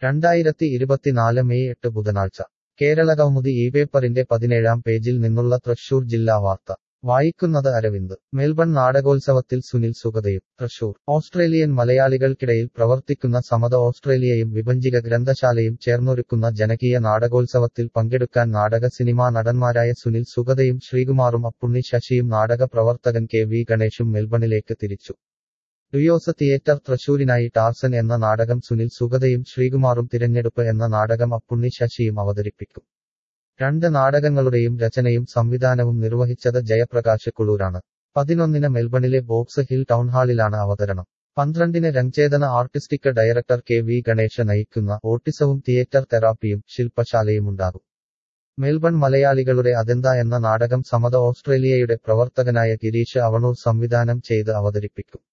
രണ്ടായിരത്തി ഇരുപത്തിനാല് മെയ് എട്ട് ബുധനാഴ്ച കേരളകൗമുദി ഈ പേപ്പറിന്റെ പതിനേഴാം പേജിൽ നിന്നുള്ള തൃശൂർ ജില്ലാ വാർത്ത വായിക്കുന്നത് അരവിന്ദ് മെൽബൺ നാടകോത്സവത്തിൽ സുനിൽ സുഗതയും തൃശൂർ ഓസ്ട്രേലിയൻ മലയാളികൾക്കിടയിൽ പ്രവർത്തിക്കുന്ന സമത ഓസ്ട്രേലിയയും വിഭജിക ഗ്രന്ഥശാലയും ചേർന്നൊരുക്കുന്ന ജനകീയ നാടകോത്സവത്തിൽ പങ്കെടുക്കാൻ നാടക സിനിമാ നടന്മാരായ സുനിൽ സുഗതയും ശ്രീകുമാറും അപ്പുണ്ണി ശശിയും നാടക പ്രവർത്തകൻ കെ വി ഗണേഷും മെൽബണിലേക്ക് തിരിച്ചു ഡുയോസ് തിയേറ്റർ തൃശൂരിനായി ടാർസൻ എന്ന നാടകം സുനിൽ സുഗതയും ശ്രീകുമാറും തിരഞ്ഞെടുപ്പ് എന്ന നാടകം അപ്പുണ്ണി ശശിയും അവതരിപ്പിക്കും രണ്ട് നാടകങ്ങളുടെയും രചനയും സംവിധാനവും നിർവഹിച്ചത് ജയപ്രകാശ് കുളൂരാണ് പതിനൊന്നിന് മെൽബണിലെ ബോക്സ് ഹിൽ ടൗൺഹാളിലാണ് അവതരണം പന്ത്രണ്ടിന് Rangachethana artistic director K V Ganesha നയിക്കുന്ന ഓട്ടിസവും തിയേറ്റർ തെറാപ്പിയും ശില്പശാലയുമുണ്ടാകും മെൽബൺ മലയാളികളുടെ അതെന്ത എന്ന നാടകം സമത ഓസ്ട്രേലിയയുടെ പ്രവർത്തകനായ ഗിരീഷ് അവണൂർ സംവിധാനം ചെയ്ത് അവതരിപ്പിക്കും